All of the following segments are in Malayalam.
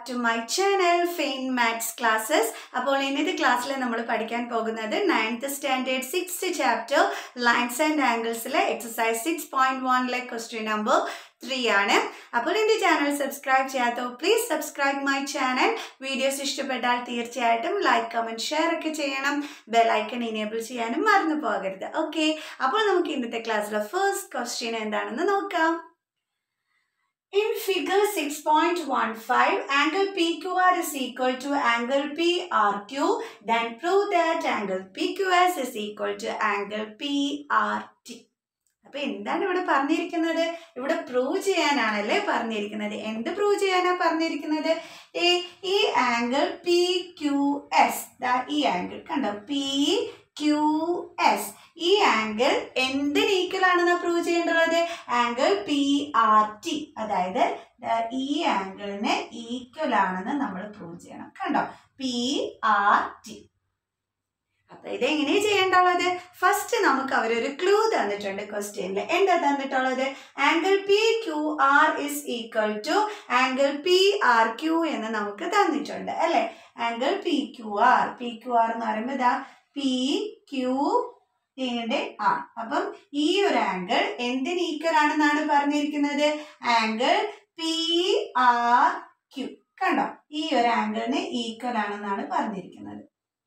To my channel fine maths classes അപ്പോൾ ഇന്നത്തെ ക്ലാസ്സിൽ നമ്മൾ പഠിക്കാൻ പോകുന്നത് ninth standard six chapter lines and ആംഗിൾസിലെ എക്സസൈസ് സിക്സ് പോയിന്റ് വണ്ണിലെ ക്വസ്റ്റ്യൻ നമ്പർ ത്രീ ആണ് അപ്പോൾ എൻ്റെ ചാനൽ സബ്സ്ക്രൈബ് ചെയ്യാത്തോ please subscribe my channel videos ഇഷ്ടപ്പെട്ടാൽ തീർച്ചയായിട്ടും ലൈക്ക് കമൻറ്റ് ഷെയർ ഒക്കെ ചെയ്യണം ബെലൈക്കൺ ഇനേബിൾ ചെയ്യാനും മറന്നു പോകരുത് ഓക്കെ അപ്പോൾ നമുക്ക് ഇന്നത്തെ ക്ലാസ്സിലെ ഫസ്റ്റ് ക്വസ്റ്റ്യൻ എന്താണെന്ന് നോക്കാം In figure 6.15, angle PQR is equal to angle PRQ. Then prove that angle PQS is equal to angle PRT. അപ്പൊ എന്താണ് ഇവിടെ പറഞ്ഞിരിക്കുന്നത് ഇവിടെ പ്രൂവ് ചെയ്യാനാണല്ലേ പറഞ്ഞിരിക്കുന്നത് എന്ത് പ്രൂവ് ചെയ്യാനാ പറഞ്ഞിരിക്കുന്നത് ഏ, ഈ ആംഗിൾ പി ക്യു എസ് ഈ ആംഗിൾ കണ്ടോ പി ക്യു എസ് ഈ ആംഗിൾ എന്തിന് ഈക്വൽ ആണെന്ന് പ്രൂവ് ചെയ്യേണ്ടത് ആംഗിൾ പി ആർ ടി അതായത് ദാ ഈ ആംഗിളിന് ഈക്വൽ ആണെന്ന് നമ്മൾ പ്രൂവ് ചെയ്യണം കണ്ടോ പി ആർ ടി അപ്പൊ ഇത് എങ്ങനെയാ ചെയ്യേണ്ടുള്ളത് ഫസ്റ്റ് നമുക്ക് അവരൊരു ക്ലൂ തന്നിട്ടുണ്ട് ക്വസ്റ്റ്യനിൽ എന്താ തന്നിട്ടുള്ളത് angle P Q R is equal to angle P R Q എന്ന് നമുക്ക് തന്നിട്ടുണ്ട് അല്ലെ angle P Q R P Q R എന്ന് പറയുമ്പോൾ ഇതാ പി ക്യു ഇതിന്റെ ആർ അപ്പം ഈ ഒരു ആംഗിൾ എന്തിന് ഈക്വൽ ആണെന്നാണ് പറഞ്ഞിരിക്കുന്നത് ആംഗിൾ പി ആർ ക്യു കണ്ടോ ഈ ഒരു ആംഗിളിന് ഈക്വൽ ആണെന്നാണ് പറഞ്ഞിരിക്കുന്നത്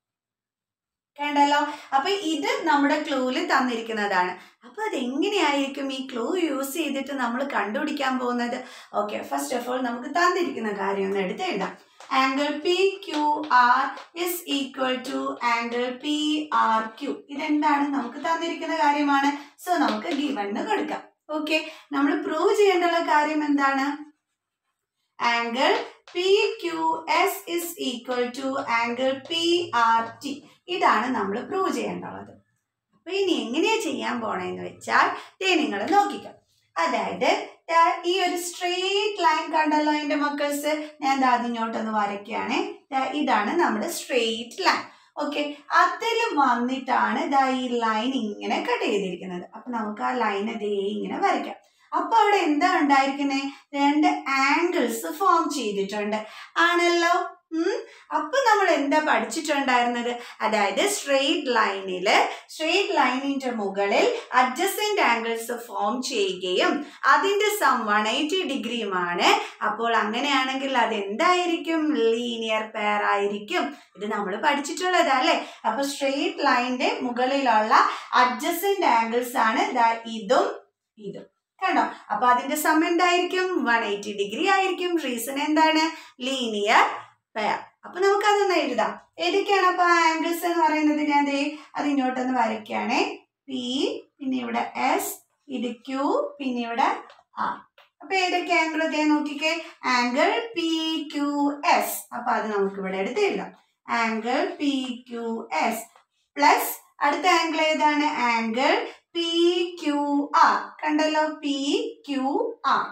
കണ്ടല്ലോ അപ്പൊ ഇത് നമ്മുടെ ക്ലൂവിൽ തന്നിരിക്കുന്നതാണ് അപ്പൊ അത് എങ്ങനെയായിരിക്കും ഈ ക്ലൂ യൂസ് ചെയ്തിട്ട് നമ്മൾ കണ്ടുപിടിക്കാൻ പോകുന്നത് ഓക്കെ ഫസ്റ്റ് ഓഫ് ഓൾ നമുക്ക് തന്നിരിക്കുന്ന കാര്യം ഒന്ന് എടുത്ത് എഴുതാം angle P Q R is equal to angle P R Q ഇതെന്താണ് നമുക്ക് തന്നിരിക്കുന്ന കാര്യമാണ് സോ നമുക്ക് ഗിവണ് കൊടുക്കാം ഓക്കെ നമ്മൾ പ്രൂവ് ചെയ്യേണ്ടുള്ള കാര്യം എന്താണ് angle P Q S is equal to angle P R T ഇതാണ് നമ്മൾ പ്രൂവ് ചെയ്യേണ്ടുള്ളത് അപ്പൊ ഇനി എങ്ങനെയാ ചെയ്യാൻ പോണേന്ന് വെച്ചാൽ ദേ നിങ്ങൾ നോക്കിക്കോ അതായത് ദാ ഈ ഒരു സ്ട്രെയിറ്റ് ലൈൻ കണ്ടല്ലോ എൻ്റെ മക്കൾസ് ഞാൻ ദാ അതിങ്ങോട്ടൊന്ന് വരയ്ക്കുകയാണ് ദാ ഇതാണ് നമ്മുടെ സ്ട്രെയിറ്റ് ലൈൻ ഓക്കെ അതിൽ വന്നിട്ടാണ് ദാ ഈ ലൈൻ ഇങ്ങനെ കട്ട് ചെയ്തിരിക്കുന്നത് അപ്പൊ നമുക്ക് ആ ലൈൻ ദേ ഇങ്ങനെ വരയ്ക്കാം അപ്പൊ അവിടെ എന്താ ഉണ്ടായിരിക്കുന്നത് രണ്ട് ആംഗിൾസ് ഫോം ചെയ്തിട്ടുണ്ട് ആണല്ലോ ഉം അപ്പൊ നമ്മൾ എന്താ പഠിച്ചിട്ടുണ്ടായിരുന്നത് അതായത് സ്ട്രെയിറ്റ് ലൈനില് സ്ട്രെയിറ്റ് ലൈനിന്റെ മുകളിൽ അഡ്ജസെന്റ് ആംഗിൾസ് ഫോം ചെയ്യുകയും അതിന്റെ സം വൺ എയ്റ്റി ഡിഗ്രിയുമാണ് അപ്പോൾ അങ്ങനെയാണെങ്കിൽ അത് എന്തായിരിക്കും ലീനിയർ പെയർ ആയിരിക്കും ഇത് നമ്മൾ പഠിച്ചിട്ടുള്ളത് അല്ലേ അപ്പൊ സ്ട്രെയിറ്റ് ലൈനിന്റെ മുകളിലുള്ള അഡ്ജസെന്റ് ആംഗിൾസ് ആണ് ദാ ഇതും ഇതും കണ്ടോ അപ്പൊ അതിന്റെ സം എന്തായിരിക്കും വൺ എയ്റ്റി ഡിഗ്രി ആയിരിക്കും റീസൺ എന്താണ് ലീനിയർ പെയർ അപ്പൊ നമുക്ക് അതൊന്ന് എഴുതാം ഏതൊക്കെയാണ് അപ്പൊ ആംഗിൾസ് എന്ന് പറയുന്നത് ഞാൻ ദേ അത് ഇങ്ങോട്ടൊന്ന് വരയ്ക്കുകയാണേ പി പിന്നെ ഇവിടെ എസ് ഇത് ക്യൂ പിന്നെ ഇവിടെ ആർ അപ്പൊ ഏതൊക്കെ ആംഗിൾ ഇതേ നോക്കിക്കേ ആംഗിൾ പി ക്യു എസ് അപ്പൊ അത് നമുക്ക് ഇവിടെ എടുത്ത് എഴുതാം angle P Q S plus അടുത്ത ആംഗിൾ ഏതാണ് ആംഗിൾ പി ക്യു ആർ കണ്ടല്ലോ പി ക്യു ആർ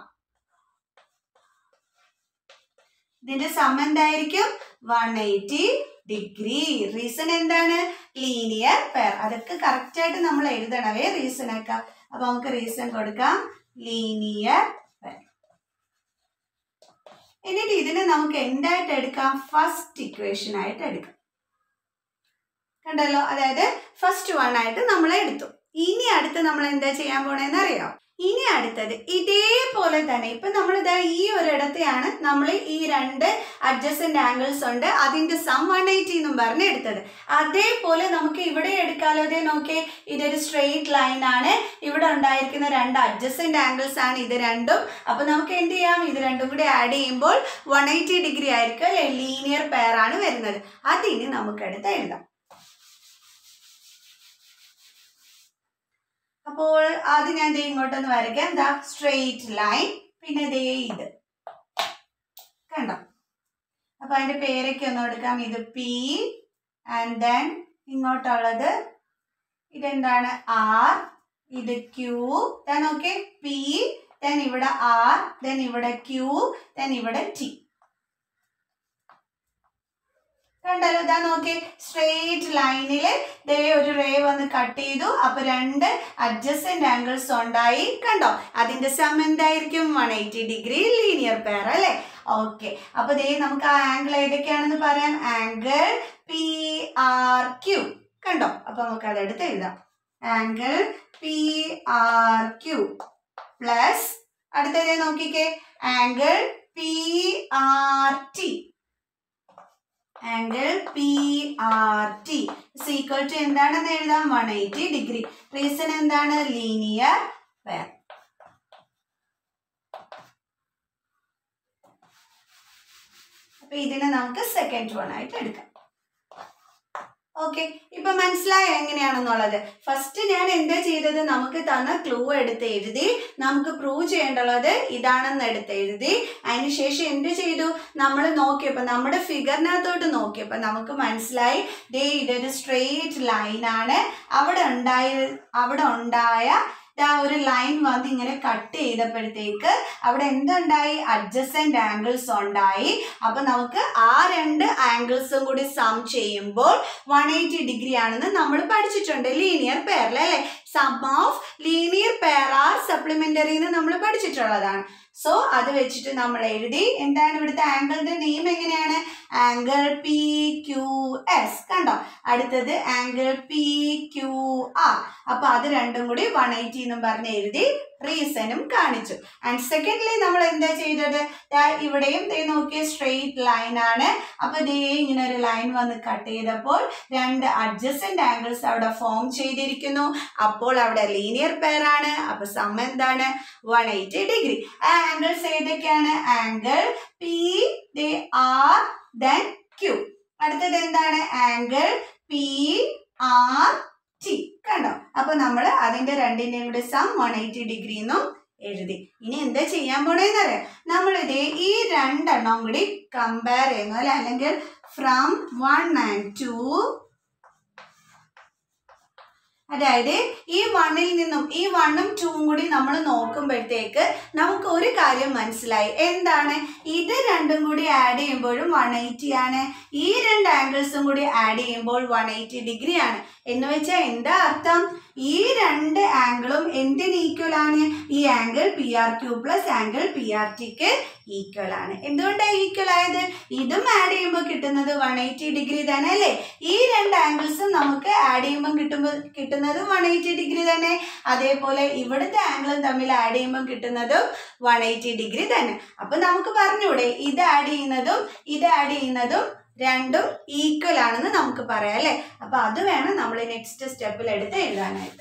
ഇതിന്റെ സം എന്തായിരിക്കും വൺ എയ്റ്റി ഡിഗ്രി റീസൺ എന്താണ് ലീനിയർ പെയർ അതൊക്കെ കറക്റ്റ് ആയിട്ട് നമ്മൾ എഴുതണവേ റീസൺ ഒക്കെ അപ്പൊ നമുക്ക് റീസൺ കൊടുക്കാം ലീനിയർ പെയർ എന്നിട്ട് ഇതിനെ നമുക്ക് എന്തായിട്ട് എടുക്കാം ഫസ്റ്റ് ഇക്വേഷൻ ആയിട്ട് എടുക്കാം കണ്ടല്ലോ അതായത് ഫസ്റ്റ് വൺ ആയിട്ട് നമ്മൾ എടുത്തു ഇനി അടുത്ത് നമ്മൾ എന്താ ചെയ്യാൻ പോണേന്ന് അറിയാം ഇനി അടുത്തത് ഇതേപോലെ തന്നെ ഇപ്പൊ നമ്മൾ ഇതാ ഈ ഒരിടത്തെയാണ് നമ്മൾ ഈ രണ്ട് അഡ്ജസ്റ്റന്റ് ആംഗിൾസ് ഉണ്ട് അതിന്റെ സം വൺ എയ്റ്റി എന്നും പറഞ്ഞ് എടുത്തത് അതേപോലെ നമുക്ക് ഇവിടെ എടുക്കാലോ അതേ നോക്കേ ഇതൊരു സ്ട്രെയിറ്റ് ലൈൻ ആണ് ഇവിടെ ഉണ്ടായിരിക്കുന്ന രണ്ട് അഡ്ജസ്റ്റന്റ് ആംഗിൾസ് ആണ് ഇത് രണ്ടും അപ്പൊ നമുക്ക് എന്ത് ചെയ്യാം ഇത് രണ്ടും കൂടി ആഡ് ചെയ്യുമ്പോൾ വൺ എയ്റ്റി ഡിഗ്രി ആയിരിക്കും അല്ലെ ലീനിയർ പെയർ ആണ് വരുന്നത് അതിന് നമുക്ക് എടുത്ത് എഴുതാം അപ്പോൾ ആദ്യം ഞാൻ ദേ ഇങ്ങോട്ടൊന്ന് വരയ്ക്കാം എന്താ സ്ട്രെയിറ്റ് ലൈൻ പിന്നെ ദേ ഇത് കണ്ടോ അപ്പൊ അതിന്റെ പേരൊക്കെ ഒന്ന് എടുക്കാം ഇത് പി ആൻഡ് ദെൻ ഇങ്ങോട്ടുള്ളത് ഇതെന്താണ് ആർ ഇത് Q then okay P then ഇവിടെ ആർ ദെൻ ഇവിടെ ക്യൂ ദെൻ ഇവിടെ ടി കണ്ടല്ലോ ഇതാ നോക്കി സ്ട്രെയിറ്റ് ലൈനില് ദേ ഒരു റേ വന്ന് കട്ട് ചെയ്തു അപ്പൊ രണ്ട് അഡ്ജസ്റ്റന്റ് ആംഗിൾസ് ഉണ്ടായി കണ്ടോ അതിന്റെ സം എന്തായിരിക്കും one eighty degree linear pair അല്ലെ ഓക്കെ അപ്പൊ ദേ നമുക്ക് ആ ആംഗിൾ ഏതൊക്കെയാണെന്ന് പറയാം ആംഗിൾ പി ആർ ക്യൂ കണ്ടോ അപ്പൊ നമുക്ക് അതെടുത്ത് എഴുതാം angle P R Q plus അടുത്തത് നോക്കിക്കേ angle P R T angle P R T equal to എന്താണെന്ന് എഴുതാം വൺ എയ്റ്റി ഡിഗ്രി റീസൺ എന്താണ് ലീനിയർ പെയർ അപ്പൊ ഇതിനെ നമുക്ക് സെക്കൻഡ് വൺ ആയിട്ട് എടുക്കാം ഓക്കെ ഇപ്പൊ മനസ്സിലായോ എങ്ങനെയാണെന്നുള്ളത് ഫസ്റ്റ് ഞാൻ എന്താ ചെയ്തത് നമുക്ക് തന്ന ക്ലൂ എടുത്ത് എഴുതി നമുക്ക് പ്രൂവ് ചെയ്യേണ്ടുള്ളത് ഇതാണെന്ന് എടുത്ത് എഴുതി അതിനുശേഷം എന്ത് ചെയ്തു നമ്മൾ നോക്കിയപ്പോൾ നമ്മുടെ ഫിഗറിനകത്തോട്ട് നോക്കിയപ്പോൾ നമുക്ക് മനസ്സിലായി ദേ ഇതൊരു സ്ട്രെയിറ്റ് ലൈനാണ് അവിടെ ഉണ്ടായ അവിടെ ഉണ്ടായ ആ ഒരു ലൈൻ വന്ന് ഇങ്ങനെ കട്ട് ചെയ്തപ്പോഴത്തേക്ക് അവിടെ എന്തുണ്ടായി അഡ്ജസ്റ്റന്റ് ആംഗിൾസ് ഉണ്ടായി അപ്പൊ നമുക്ക് ആ രണ്ട് ആംഗിൾസും കൂടി സം ചെയ്യുമ്പോൾ വൺ എയ്റ്റി ഡിഗ്രി ആണെന്ന് നമ്മൾ പഠിച്ചിട്ടുണ്ട് ലീനിയർ പെയറിൽ അല്ലെ sum of linear pair are supplementary എന്ന് നമ്മൾ പഠിച്ചിട്ടുള്ളതാണ് സോ അത് വെച്ചിട്ട് നമ്മൾ എഴുതി എന്താണ് ഇവിടുത്തെ ആംഗിളിന്റെ നെയിം എങ്ങനെയാണ് ആംഗിൾ പി ക്യു എസ് കണ്ടോ അടുത്തത് ആംഗിൾ പി ക്യു ആർ അപ്പൊ അത് രണ്ടും കൂടി വൺ എയ്റ്റി എന്നും പറഞ്ഞ് എഴുതി റീസണും കാണിച്ചു ആൻഡ് സെക്കൻഡ്ലി നമ്മൾ എന്താ ചെയ്തത് ദാ ഇവിടെയും ദേ നോക്കിയ സ്ട്രെയിറ്റ് ലൈൻ ആണ് അപ്പൊ ദേ ഇങ്ങനെ ഒരു ലൈൻ വന്ന് കട്ട് ചെയ്തപ്പോൾ രണ്ട് അഡ്ജസ്റ്റന്റ് ആംഗിൾസ് അവിടെ ഫോം ചെയ്തിരിക്കുന്നു അപ്പോൾ അവിടെ ലീനിയർ പെയർ ആണ് അപ്പൊ സം എന്താണ് വൺ എയ്റ്റി ഡിഗ്രി ആ ആംഗിൾസ് ഏതൊക്കെയാണ് ആംഗിൾ പി ദേ ആർ ദെൻ ക്യൂ അടുത്തത് എന്താണ് ആംഗിൾ പി ആർ ടി കണ്ടോ അപ്പൊ നമ്മൾ അതിന്റെ രണ്ടിന്റെയും കൂടി സം വൺ എയ്റ്റി ഡിഗ്രി എന്നും എഴുതി ഇനി എന്താ ചെയ്യാൻ പോണേന്നറിയാം നമ്മൾ ഇതേ ഈ രണ്ടെണ്ണം കൂടി കമ്പയർ ചെയ്യുന്നു അല്ലെ അല്ലെങ്കിൽ ഫ്രം വൺ ആൻഡ് ടു അതായത് ഈ വണ്ണിൽ നിന്നും ഈ വണ്ണും ടൂവും കൂടി നമ്മൾ നോക്കുമ്പോഴത്തേക്ക് നമുക്ക് ഒരു കാര്യം മനസ്സിലായി എന്താണ് ഇത് രണ്ടും കൂടി ആഡ് ചെയ്യുമ്പോഴും വൺ എയ്റ്റി ആണ് ഈ രണ്ട് ആംഗിൾസും കൂടി ആഡ് ചെയ്യുമ്പോൾ വൺ എയ്റ്റി ഡിഗ്രി ആണ് എന്ന് വെച്ചാൽ എന്താ അർത്ഥം ഈ രണ്ട് ആംഗിളും എന്തിന് ഈക്വൽ ആണ് ഈ angle P R Q plus angle P R ടിക്ക് ഈക്വൽ ആണ് എന്തുകൊണ്ടാണ് ഈക്വൽ ആയത് ഇതും ആഡ് ചെയ്യുമ്പോൾ കിട്ടുന്നത് വൺ എയ്റ്റി ഡിഗ്രി തന്നെ അല്ലേ ഈ രണ്ട് ആംഗിൾസും നമുക്ക് ആഡ് ചെയ്യുമ്പോൾ കിട്ടുമ്പോൾ കിട്ടുന്നത് വൺ എയ്റ്റി ഡിഗ്രി തന്നെ അതേപോലെ ഇവിടുത്തെ ആംഗിളും തമ്മിൽ ആഡ് ചെയ്യുമ്പോൾ കിട്ടുന്നതും വൺ എയ്റ്റി ഡിഗ്രി തന്നെ അപ്പൊ നമുക്ക് പറഞ്ഞൂടെ ഇത് ആഡ് ചെയ്യുന്നതും ഇത് ആഡ് ചെയ്യുന്നതും രണ്ടും ഈക്വൽ ആണെന്ന് നമുക്ക് പറയാം അല്ലേ അപ്പൊ അത് വേണം നമ്മൾ നെക്സ്റ്റ് സ്റ്റെപ്പിൽ എടുത്ത് എഴുതാനായിട്ട്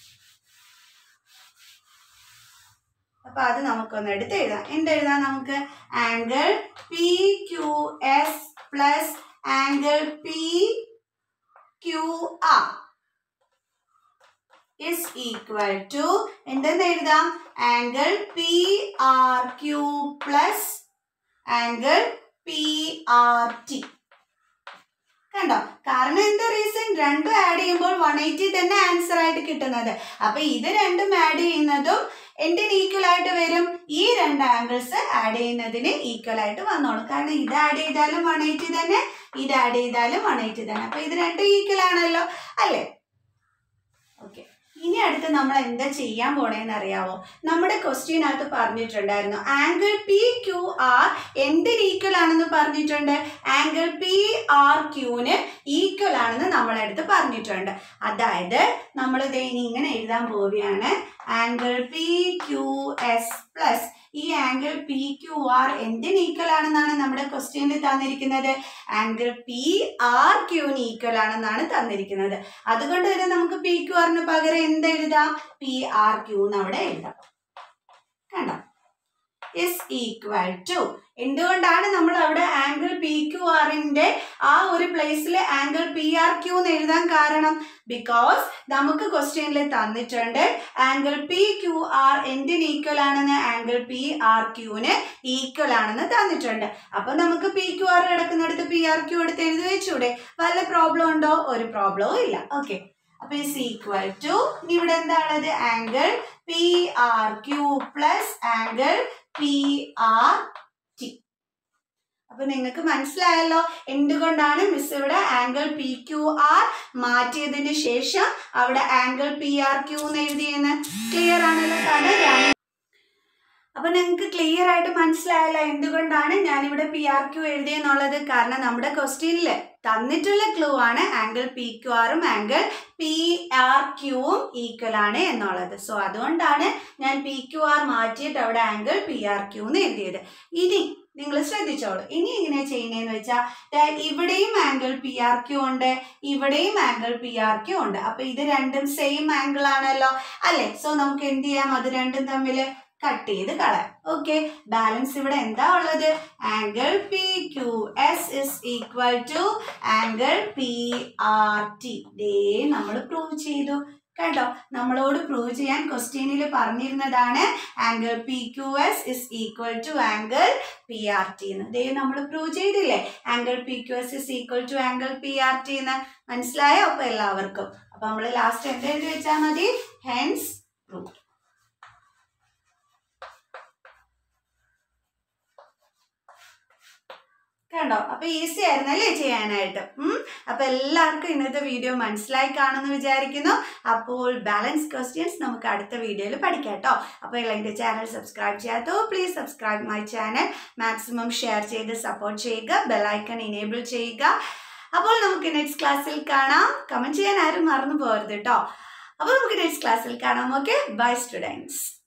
അപ്പൊ അത് നമുക്കൊന്ന് എടുത്ത് എഴുതാം എന്തെഴുതാം നമുക്ക് angle P Q S plus angle P Q R is equal to എന്തെന്ന് എഴുതാം angle P R Q plus angle P R T കണ്ടോ കാരണം എന്താ റീസൺ രണ്ടും ആഡ് ചെയ്യുമ്പോൾ വൺ എയ്റ്റി തന്നെ ആൻസർ ആയിട്ട് കിട്ടുന്നത് അപ്പൊ ഇത് രണ്ടും ആഡ് ചെയ്യുന്നതും എന്തിന് ഈക്വൽ ആയിട്ട് വരും ഈ രണ്ട് ആംഗിൾസ് ആഡ് ചെയ്യുന്നതിന് ഈക്വൽ ആയിട്ട് വന്നോളും കാരണം ഇത് ആഡ് ചെയ്താലും വൺ എയ്റ്റി തന്നെ ഇത് ആഡ് ചെയ്താലും വൺ എയ്റ്റി തന്നെ അപ്പൊ ഇത് രണ്ടും ഈക്വൽ ആണല്ലോ അല്ലേ ഓക്കെ ഇനി അടുത്ത് നമ്മൾ എന്താ ചെയ്യാൻ പോണേന്ന് അറിയാവോ നമ്മുടെ ക്വസ്റ്റ്യനകത്ത് പറഞ്ഞിട്ടുണ്ടായിരുന്നു ആംഗിൾ പി ക്യു ആർ എന്തിന് ഈക്വൽ ആണെന്ന് പറഞ്ഞിട്ടുണ്ട് ആംഗിൾ പി ആർ ക്യൂന് ഈക്വൽ ആണെന്ന് നമ്മളടുത്ത് പറഞ്ഞിട്ടുണ്ട് അതായത് നമ്മൾ ഇത് ഇനി ഇങ്ങനെ എഴുതാൻ പോവുകയാണ് angle P Q S plus ഈ ആംഗിൾ പി ക്യു ആർ എന്തിന് ഈക്വൽ ആണെന്നാണ് നമ്മുടെ ക്വസ്റ്റ്യനിൽ തന്നിരിക്കുന്നത് ആംഗിൾ പി ആർ ക്യൂന് ഈക്വൽ ആണെന്നാണ് തന്നിരിക്കുന്നത് അതുകൊണ്ട് തന്നെ നമുക്ക് പി ക്യു ആറിന് പകരം എന്ത് എഴുതാം പി ആർ ക്യൂ എന്ന് അവിടെ എഴുതാം കണ്ടോ ഇസ് ഈക്വൽ ടു എന്തുകൊണ്ടാണ് നമ്മൾ അവിടെ ആംഗിൾ പി ക്യു ആറിന്റെ ആ ഒരു പ്ലേസിൽ ആംഗിൾ പി ആർ ക്യൂ എന്ന് എഴുതാൻ കാരണം ബിക്കോസ് നമുക്ക് ക്വസ്റ്റ്യനിൽ തന്നിട്ടുണ്ട് ആംഗിൾ പി ക്യു ആർ എന്തിന് ഈക്വൽ ആണെന്ന് ആംഗിൾ പി ആർ ക്യൂന് ഈക്വൽ ആണെന്ന് തന്നിട്ടുണ്ട് അപ്പൊ നമുക്ക് പി ക്യു ആർ കിടക്കുന്നിടത്ത് പി ആർ ക്യൂ എടുത്ത് എഴുതി വെച്ചൂടെ വല്ല പ്രോബ്ലം ഉണ്ടോ ഒരു പ്രോബ്ലവും ഇല്ല ഓക്കെ അപ്പൊ ഇസ് ഈക്വൽ ടു ഇവിടെ എന്താണുള്ളത് angle P R Q plus angle P R T അപ്പൊ നിങ്ങൾക്ക് മനസ്സിലായല്ലോ എന്തുകൊണ്ടാണ് മിസ് ഇവിടെ ആംഗിൾ പി ക്യു ആർ മാറ്റിയതിന് ശേഷം അവിടെ ആംഗിൾ പി ആർ ക്യൂ എന്ന് എഴുതിയെന്ന് ക്ലിയർ ആണല്ലോ കാരണം രണ്ട് അപ്പൊ നിങ്ങൾക്ക് ക്ലിയർ ആയിട്ട് മനസ്സിലായല്ലോ എന്തുകൊണ്ടാണ് ഞാനിവിടെ പി ആർ ക്യു എഴുതിയെന്നുള്ളത് കാരണം നമ്മുടെ ക്വസ്റ്റ്യനിൽ തന്നിട്ടുള്ള ക്ലൂ ആണ് ആംഗിൾ പി ക്യു ആറും ആംഗിൾ പി ആർ ക്യൂവും ഈക്വൽ ആണ് എന്നുള്ളത് സോ അതുകൊണ്ടാണ് ഞാൻ പി ക്യു ആർ മാറ്റിയിട്ട് അവിടെ ആംഗിൾ പി ആർ ക്യൂ എന്ന് എഴുതിയത് ഇനി നിങ്ങൾ ശ്രദ്ധിച്ചോളൂ ഇനി എങ്ങനെ ചെയ്യുന്നതെന്ന് വെച്ചാൽ ഇവിടെയും ആംഗിൾ പി ആർ ക്യൂ ഉണ്ട് ഇവിടെയും ആംഗിൾ പി ആർ ക്യൂ ഉണ്ട് അപ്പൊ ഇത് രണ്ടും സെയിം ആംഗിൾ ആണല്ലോ അല്ലെ സോ നമുക്ക് എന്ത് ചെയ്യാം അത് രണ്ടും തമ്മിൽ കട്ട് ചെയ്ത് കളയാം ഓക്കെ ബാലൻസ് ഇവിടെ എന്താ ഉള്ളത് angle P Q S is equal to angle P R T ദേ നമ്മൾ പ്രൂവ് ചെയ്തു കേട്ടോ നമ്മളോട് പ്രൂവ് ചെയ്യാൻ ക്വസ്റ്റ്യനിൽ പറഞ്ഞിരുന്നതാണ് angle P Q S is equal to angle P R T എന്ന് ദേ നമ്മൾ പ്രൂവ് ചെയ്തില്ലേ angle P Q S is equal to angle P R T എന്ന് മനസ്സിലായോ അപ്പൊ എല്ലാവർക്കും അപ്പൊ നമ്മൾ ലാസ്റ്റ് എന്ത് എഴുതി വെച്ചാൽ മതി ഹെൻസ് പ്രൂവ് കണ്ടോ അപ്പൊ ഈസി ആയിരുന്നല്ലേ ചെയ്യാനായിട്ട് ഉം അപ്പൊ എല്ലാവർക്കും ഇന്നത്തെ വീഡിയോ മനസ്സിലായി കാണുമെന്ന് വിചാരിക്കുന്നു അപ്പോൾ ബാലൻസ് ക്വസ്റ്റ്യൻസ് നമുക്ക് അടുത്ത വീഡിയോയിൽ പഠിക്കാം കേട്ടോ അപ്പോൾ എൻ്റെ ചാനൽ സബ്സ്ക്രൈബ് ചെയ്യാത്തോ please subscribe my channel maximum share ചെയ്ത് സപ്പോർട്ട് ചെയ്യുക ബെല്ലൈക്കൺ ഇനേബിൾ ചെയ്യുക അപ്പോൾ നമുക്ക് നെക്സ്റ്റ് ക്ലാസ്സിൽ കാണാം കമൻറ്റ് ചെയ്യാൻ ആരും മറന്നു പോകരുത് കേട്ടോ അപ്പോൾ നമുക്ക് നെക്സ്റ്റ് ക്ലാസ്സിൽ കാണാം ഓക്കെ ബൈ സ്റ്റുഡൻസ്